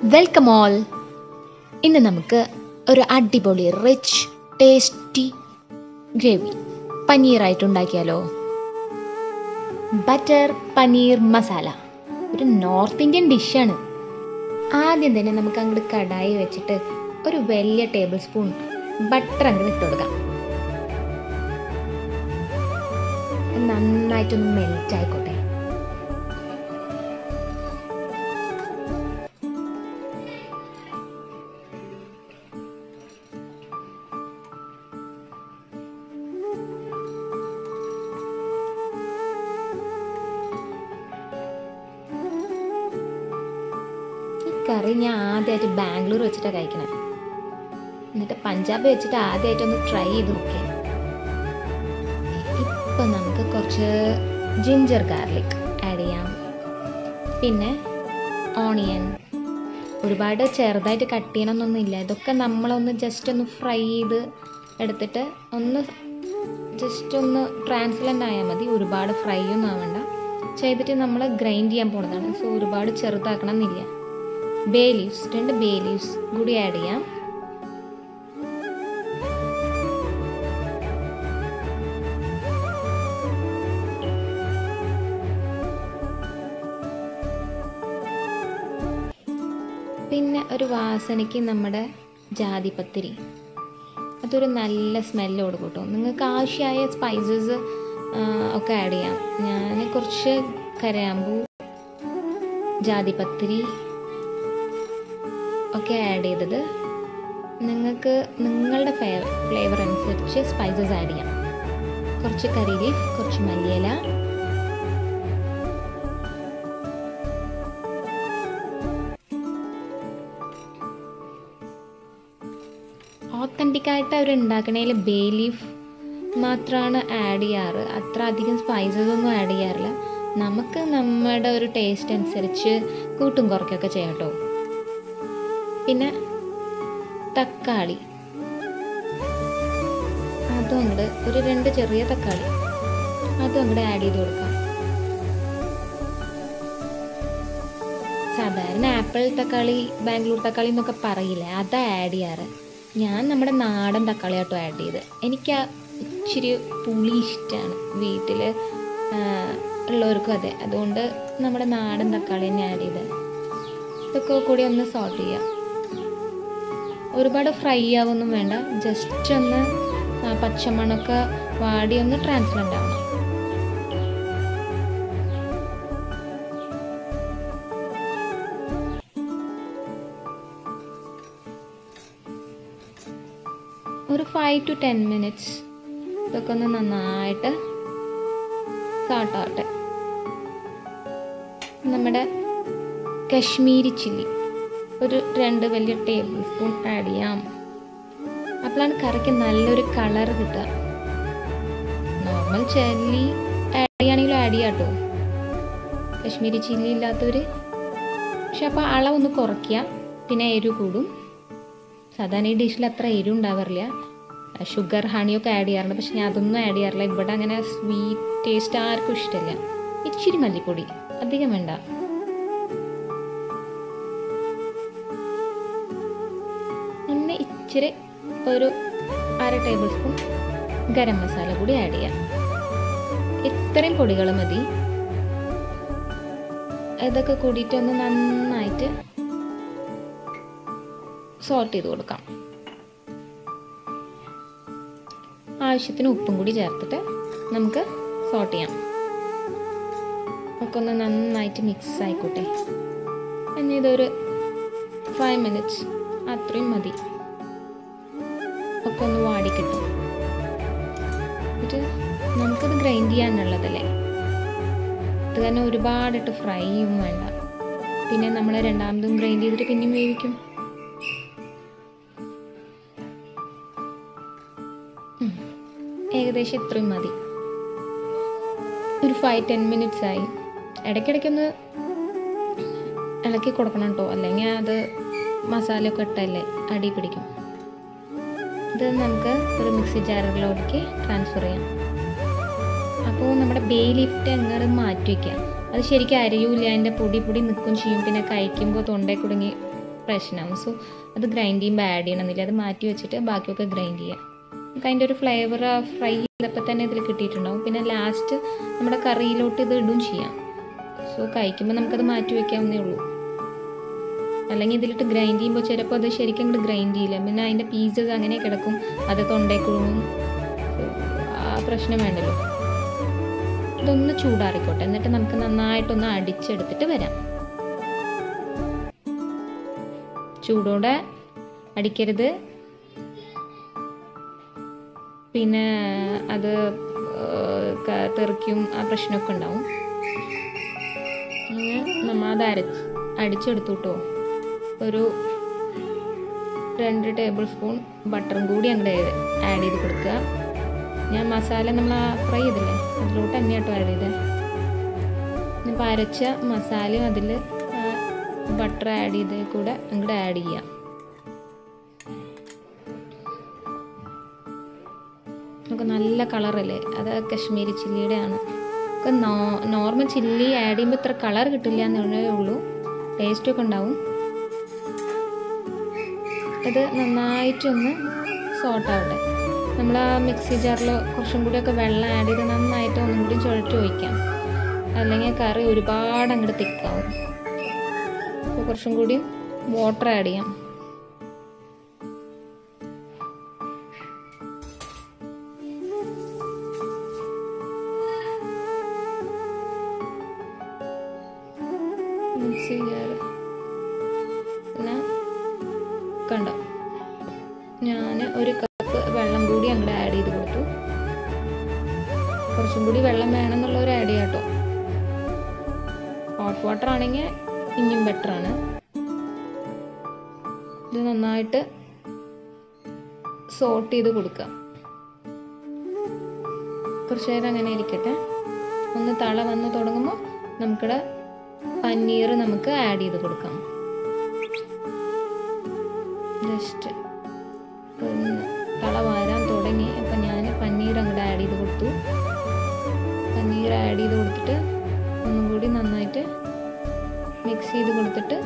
welcome all ഇന്ന് നമുക്ക് ഒരു അടിപൊളി റിച്ച് ടേസ്റ്റി ഗ്രേവി പനീറായിട്ട് ഉണ്ടാക്കിയാലോ ബട്ടർ പനീർ മസാല ഒരു നോർത്ത് ഇന്ത്യൻ ഡിഷാണ് ആദ്യം തന്നെ നമുക്ക് അങ്ങോട്ട് കടായി വെച്ചിട്ട് ഒരു വലിയ ടേബിൾ സ്പൂൺ ബട്ടർ അങ്ങോട്ട് ഇട്ട് കൊടുക്കാം നന്നായിട്ടൊന്ന് മെൽറ്റ് ആയിക്കോട്ടെ ഈ കറി ഞാൻ ആദ്യമായിട്ട് ബാംഗ്ലൂർ വെച്ചിട്ടാണ് കഴിക്കണേ എന്നിട്ട് പഞ്ചാബ് വെച്ചിട്ട് ആദ്യമായിട്ട് ഒന്ന് ട്രൈ ചെയ്ത് നോക്കിയേ ഇപ്പൊ നമുക്ക് കുറച്ച് ജിഞ്ചർ ഗാർലിക് ആഡ് ചെയ്യാം പിന്നെ ഓണിയൻ ഒരുപാട് ചെറുതായിട്ട് കട്ട് ചെയ്യണമെന്നൊന്നുമില്ല ഇതൊക്കെ നമ്മളൊന്ന് ജസ്റ്റ് ഒന്ന് ഫ്രൈ ചെയ്ത് എടുത്തിട്ട് ഒന്ന് ജസ്റ്റ് ഒന്ന് ട്രാൻസ്ലൻ്റ് ആയാൽ മതി ഒരുപാട് ഫ്രൈ ഒന്നും ആവണ്ട ചെയ്തിട്ട് നമ്മൾ ഗ്രൈൻഡ് ചെയ്യാൻ പോണതാണ് സോ ഒരുപാട് ചെറുതാക്കണം എന്നില്ല ബേ ലീവ്സ് രണ്ട് ബേ ലീവ്സ് കൂടി ആഡ് ചെയ്യാം പിന്നെ ഒരു വാസനയ്ക്ക് നമ്മുടെ ജാതിപത്തിരി അതൊരു നല്ല സ്മെല്ല് കൊടുക്കും കേട്ടോ നിങ്ങൾക്ക് ആവശ്യമായ സ്പൈസസ് ഒക്കെ ആഡ് ചെയ്യാം ഞാൻ കുറച്ച് കരയാമ്പൂ ജാതിപത്തിരി ഒക്കെ ആഡ് ചെയ്തത് നിങ്ങൾക്ക് നിങ്ങളുടെ ഫ്ലേവർ അനുസരിച്ച് സ്പൈസസ് ആഡ് ചെയ്യാം കുറച്ച് കറി ലീഫ് കുറച്ച് മല്ലിയില ഓത്തൻറ്റിക് ആയിട്ട് അവർ ഉണ്ടാക്കണതിൽ ബേ ലീഫ് മാത്രമാണ് ആഡ് ചെയ്യാറ് അത്ര അധികം സ്പൈസസ് ഒന്നും ആഡ് ചെയ്യാറില്ല നമുക്ക് നമ്മുടെ ഒരു ടേസ്റ്റ് അനുസരിച്ച് കൂട്ടും കുറയ്ക്കൊക്കെ ചെയ്യാം കേട്ടോ പിന്നെ തക്കാളി അതും അങ്ങോട്ട് ഒരു രണ്ട് ചെറിയ തക്കാളി അതും അങ്ങോട്ട് ആഡ് ചെയ്ത് കൊടുക്കാം സാധാരണ ആപ്പിൾ തക്കാളി ബാംഗ്ലൂർ തക്കാളി എന്നൊക്കെ പറയില്ലേ അതാ ആഡ് ചെയ്യാറ് ഞാൻ നമ്മുടെ നാടൻ തക്കാളി ആട്ടോ ആഡ് ചെയ്ത് എനിക്ക് ആ ഇച്ചിരി പുളി ഇഷ്ടമാണ് വീട്ടിൽ ഉള്ളവർക്കും അതെ അതുകൊണ്ട് നമ്മുടെ നാടൻ തക്കാളി തന്നെ ആഡ് ചെയ്ത് ഇതൊക്കെ കൂടി ഒന്ന് സോട്ട് ചെയ്യാം ഒരുപാട് ഫ്രൈ ആവൊന്നും വേണ്ട ജസ്റ്റ് ഒന്ന് പച്ചമണൊക്കെ വാടി ഒന്ന് ട്രാൻസ്ലൻ്റ് ആവണം ഒരു ഫൈവ് ടു ടെൻ മിനിറ്റ്സ് ഇതൊക്കെ ഒന്ന് നന്നായിട്ട് സാട്ടാവട്ടെ നമ്മുടെ കശ്മീരി ചില്ലി ഒരു രണ്ട് വലിയ ടേബിൾ സ്പൂൺ ആഡ് ചെയ്യാം അപ്പോഴാണ് കറിക്ക് നല്ലൊരു കളർ കിട്ടുക നോർമൽ ചില്ലി ആഡ് ചെയ്യുകയാണെങ്കിലും ആഡ് ചെയ്യാം കേട്ടോ കശ്മീരി ചില്ലി ഇല്ലാത്തവർ പക്ഷെ അപ്പോൾ അളവൊന്ന് കുറയ്ക്കുക പിന്നെ എരിവ് കൂടും സാധാരണ ഈ ഡിഷിൽ അത്ര എരിവ് ഉണ്ടാവാറില്ല ഷുഗർ ഹണിയൊക്കെ ആഡ് ചെയ്യാറുണ്ട് പക്ഷെ ഞാൻ അതൊന്നും ആഡ് ചെയ്യാറില്ല ഇവിടെ അങ്ങനെ സ്വീറ്റ് ടേസ്റ്റ് ആർക്കും ഇഷ്ടമില്ല ഇച്ചിരി മല്ലിപ്പൊടി അധികം വേണ്ട പിന്നെ ഇച്ചിരി ഒരു അര ടേബിൾ സ്പൂൺ ഗരം മസാല കൂടി ആഡ് ചെയ്യാം ഇത്രയും പൊടികൾ മതി ഇതൊക്കെ കൂടിയിട്ട് ഒന്ന് നന്നായിട്ട് സോട്ട് ചെയ്ത് കൊടുക്കാം ആവശ്യത്തിന് ഉപ്പും കൂടി ചേർത്തിട്ട് നമുക്ക് സോട്ട് ചെയ്യാം ഒക്കെ ഒന്ന് നന്നായിട്ട് മിക്സ് ആയിക്കോട്ടെ ഇനി ഇതൊരു ഫൈവ് മിനിറ്റ്സ് അത്രയും മതി ഒക്കെ ഒന്ന് വാടി കിട്ടും എന്നിട്ട് നമുക്കത് ഗ്രൈൻഡ് ചെയ്യാനുള്ളതല്ലേ ഇത് തന്നെ ഒരുപാടിട്ട് ഫ്രൈ ചെയ്യും വേണ്ട പിന്നെ നമ്മൾ രണ്ടാമതും ഗ്രൈൻഡ് ചെയ്തിട്ട് പിന്നെയും വേവിക്കും ഏകദേശം ഇത്രയും മതി ഒരു ഫൈവ് ടെൻ മിനിറ്റ്സ് ആയി ഇടയ്ക്കിടയ്ക്കൊന്ന് ഇളക്കി കൊടുക്കണം കേട്ടോ അല്ലെങ്കിൽ അത് മസാലയൊക്കെ ഇട്ടല്ലേ അടി പിടിക്കും ഇത് നമുക്ക് ഒരു മിക്സി ജാറിലോട്ടേക്ക് ട്രാൻസ്ഫർ ചെയ്യാം അപ്പോൾ നമ്മുടെ ബേ ലിഫ്റ്റ് അങ്ങോട്ട് മാറ്റി വയ്ക്കുക അത് ശരിക്കും അരയൂല അതിൻ്റെ പൊടി പൊടി നിൽക്കും ചെയ്യും പിന്നെ കഴിക്കുമ്പോൾ തൊണ്ടയിൽ കുടുങ്ങി പ്രശ്നമാവും സോ അത് ഗ്രൈൻഡ് ചെയ്യുമ്പോൾ ആഡ് ചെയ്യണമെന്നില്ല അത് മാറ്റി വെച്ചിട്ട് ബാക്കിയൊക്കെ ഗ്രൈൻഡ് ചെയ്യാം നമുക്ക് അതിൻ്റെ ഒരു ഫ്ലേവർ ഫ്രൈ ചെയ്തപ്പോൾ തന്നെ ഇതിൽ കിട്ടിയിട്ടുണ്ടാവും പിന്നെ ലാസ്റ്റ് നമ്മുടെ കറിയിലോട്ട് ഇത് ഇടും ചെയ്യാം സോ കഴിക്കുമ്പോൾ നമുക്കത് മാറ്റി വയ്ക്കാവുന്നേ ഉള്ളൂ അല്ലെങ്കിൽ ഇതിലിട്ട് ഗ്രൈൻഡ് ചെയ്യുമ്പോൾ ചിലപ്പോൾ അത് ശരിക്കും അങ്ങോട്ട് ഗ്രൈൻഡ് ചെയ്യില്ല പിന്നെ അതിൻ്റെ പീസസ് അങ്ങനെ കിടക്കും അത് തൊണ്ടേക്കുഴുവും ആ പ്രശ്നം വേണ്ടല്ലോ ഇതൊന്ന് ചൂടാറിക്കോട്ടെ എന്നിട്ട് നമുക്ക് നന്നായിട്ടൊന്ന് അടിച്ചെടുത്തിട്ട് വരാം ചൂടോടെ അടിക്കരുത് പിന്നെ അത് ക- തെറിക്കും ആ പ്രശ്നമൊക്കെ ഉണ്ടാവും ഇങ്ങനെ നമ്മൾ അത് അരച്ച് അടിച്ചെടുത്തു കേട്ടോ ഒരു രണ്ട് ടേബിൾ സ്പൂൺ ബട്ടറും കൂടി അങ്ങോട്ട് ആഡ് ചെയ്ത് കൊടുക്കുക ഞാൻ മസാല നമ്മൾ ഫ്രൈ ചെയ്തില്ലേ അതിലോട്ട് തന്നെ കേട്ടോ ആഡ് ചെയ്തത് ഇനിയിപ്പോൾ അരച്ച മസാലയും അതിൽ ബട്ടർ ആഡ് ചെയ്ത് കൂടെ അങ്ങോട്ട് ആഡ് ചെയ്യാം നമുക്ക് നല്ല കളറല്ലേ അത് കശ്മീരി ചില്ലിയുടെ ആണ് ഒക്കെ നോ നോർമൽ ചില്ലി ആഡ് ചെയ്യുമ്പോൾ ഇത്ര കളർ കിട്ടില്ല എന്നേ ഉള്ളൂ ടേസ്റ്റൊക്കെ ഉണ്ടാവും ഇത് നന്നായിട്ടൊന്ന് സോട്ട് ആവട്ടെ നമ്മൾ ആ മിക്സി ജാറിൽ കുറച്ചും കൂടിയൊക്കെ വെള്ളം ആഡ് ചെയ്ത് നന്നായിട്ട് ഒന്നും കൂടി ചുഴറ്റി ഒഴിക്കാം അല്ലെങ്കിൽ കറി ഒരുപാട് അങ്ങോട്ട് തിക്കാവും അപ്പോൾ കുറച്ചും കൂടി വാട്ടർ ആഡ് ചെയ്യാം മിക്സി ജാർ പിന്നെ കണ്ടോ ഞാൻ ഒരു കപ്പ് വെള്ളം കൂടി അങ്ങോട്ട് ആഡ് ചെയ്ത് കൊടുത്തു കുറച്ചും കൂടി വെള്ളം വേണമെന്നുള്ളവർ ആഡ് ചെയ്യാം കേട്ടോ ഹോട്ട് വാട്ടർ ആണെങ്കിൽ ഇനിയും ബെറ്റർ ആണ് ഇത് നന്നായിട്ട് സോട്ട് ചെയ്ത് കൊടുക്കുക കുറച്ച് നേരം അങ്ങനെ ഇരിക്കട്ടെ ഒന്ന് തള വന്ന് തുടങ്ങുമ്പോൾ നമുക്കിവിടെ പനീർ നമുക്ക് ആഡ് ചെയ്ത് കൊടുക്കാം ജസ്റ്റ് ഒന്ന് തള വാരാൻ തുടങ്ങി അപ്പം ഞാൻ പനീർ അങ്ങോട്ട് ആഡ് ചെയ്ത് കൊടുത്തു പനീർ ആഡ് ചെയ്ത് കൊടുത്തിട്ട് ഒന്നും കൂടി നന്നായിട്ട് മിക്സ് ചെയ്ത് കൊടുത്തിട്ട്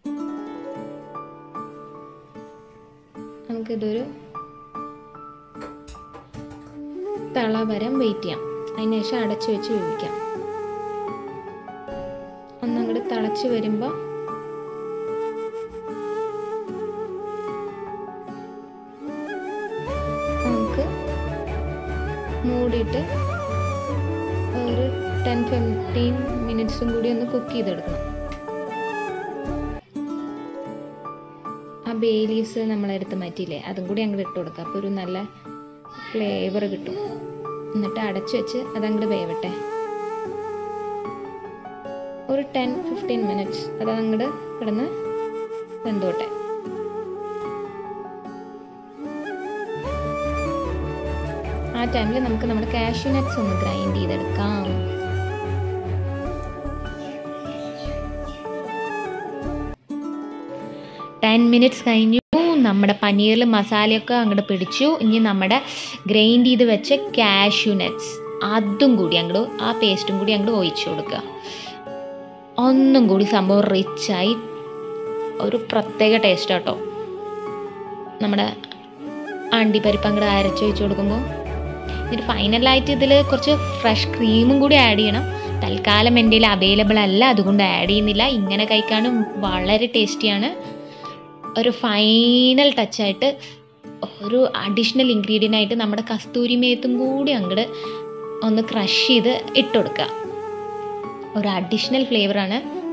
നമുക്കിതൊരു തള വരാൻ വെയിറ്റ് ചെയ്യാം അതിന് ശേഷം അടച്ചു വെച്ച് വേവിക്കാം ഒന്നങ്ങോട്ട് തിളച്ച് വരുമ്പോൾ നമുക്ക് മൂടിയിട്ട് ഒരു ടെൻ ഫിഫ്റ്റീൻ മിനിറ്റ്സും കൂടി ഒന്ന് കുക്ക് ചെയ്തെടുക്കണം ആ ബേ ലീവ്സ് നമ്മളെടുത്ത് മാറ്റിയില്ലേ അതും കൂടി അങ്ങോട്ട് ഇട്ട് കൊടുക്കുക അപ്പോൾ ഒരു നല്ല ഫ്ലേവർ കിട്ടും എന്നിട്ട് അടച്ചു വെച്ച് അതങ്ങോട്ട് വേവട്ടെ ഒരു ടെൻ ഫിഫ്റ്റീൻ മിനിറ്റ്സ് അത് അങ്ങോട്ട് കിടന്ന് വെന്തോട്ടെ ആ ടൈമിൽ നമുക്ക് നമ്മുടെ കാഷ്യൂ നട്ട്സ് ഒന്ന് ഗ്രൈൻഡ് ചെയ്തെടുക്കാം ടെൻ മിനിറ്റ്സ് കഴിഞ്ഞു നമ്മുടെ പനീറിൽ മസാലയൊക്കെ അങ്ങോട്ട് പിടിച്ചു ഇനി നമ്മുടെ ഗ്രൈൻഡ് ചെയ്ത് വെച്ച കാഷ്യൂ നട്ട്സ് അതും കൂടി അങ്ങോട്ട് ആ പേസ്റ്റും കൂടി അങ്ങോട്ട് ഒഴിച്ചു കൊടുക്കുക ഒന്നും കൂടി സംഭവം റിച്ചായി ഒരു പ്രത്യേക ടേസ്റ്റ് കേട്ടോ നമ്മുടെ അണ്ടിപ്പരിപ്പ് അങ്ങോട്ട് അരച്ച് ഒഴിച്ച് കൊടുക്കുമ്പോൾ എന്നിട്ട് ഫൈനലായിട്ട് ഇതിൽ കുറച്ച് ഫ്രഷ് ക്രീമും കൂടി ആഡ് ചെയ്യണം തൽക്കാലം എൻ്റെ കയ്യിൽ അവൈലബിൾ അല്ല അതുകൊണ്ട് ആഡ് ചെയ്യുന്നില്ല ഇങ്ങനെ കഴിക്കാനും വളരെ ടേസ്റ്റിയാണ് ഒരു ഫൈനൽ ടച്ചായിട്ട് ഒരു അഡീഷണൽ ഇൻഗ്രീഡിയൻ്റ് ആയിട്ട് നമ്മുടെ കസ്തൂരി മേത്തും കൂടി അങ്ങോട്ട് ഒന്ന് ക്രഷ് ചെയ്ത് ഇട്ട് കൊടുക്കുക ഒരു അഡീഷണൽ ഫ്ലേവറാണ്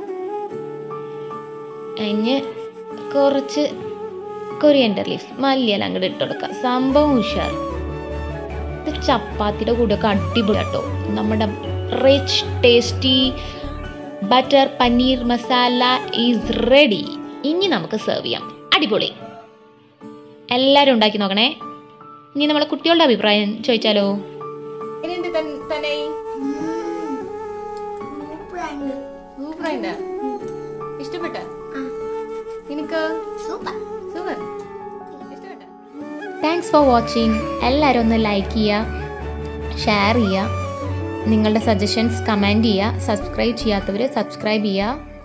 അതിന് കുറച്ച് കൊറിയൻഡർ ലീവ്സ് മല്ലിയില അങ്ങോട്ട് ഇട്ട് കൊടുക്കുക സംഭവം ഉഷാർ ഇത് ചപ്പാത്തിയുടെ കൂടെയൊക്കെ അടിപൊളി കേട്ടോ നമ്മുടെ rich tasty butter paneer masala is ready ഇനി നമുക്ക് സെർവ് ചെയ്യാം അടിപൊളി എല്ലാവരും ഉണ്ടാക്കി നോക്കണേ ഇനി നമ്മളെ കുട്ടികളുടെ അഭിപ്രായം ചോദിച്ചാലോ എങ്ങനെയുണ്ട് തൻ- തനൈ സൂപ്പറാണ് സൂപ്പറായിട്ടാ ഇഷ്ടപ്പെട്ട നിനക്ക് സൂപ്പർ സൂപ്പർ ഇഷ്ടപ്പെട്ട താങ്ക്സ് ഫോർ വാച്ചിങ് എല്ലാവരും ഒന്ന് ലൈക്ക് ചെയ്യുക ഷെയർ ചെയ്യുക നിങ്ങളുടെ സജഷൻസ് കമൻറ്റ് ചെയ്യുക സബ്സ്ക്രൈബ് ചെയ്യാത്തവർ സബ്സ്ക്രൈബ് ചെയ്യുക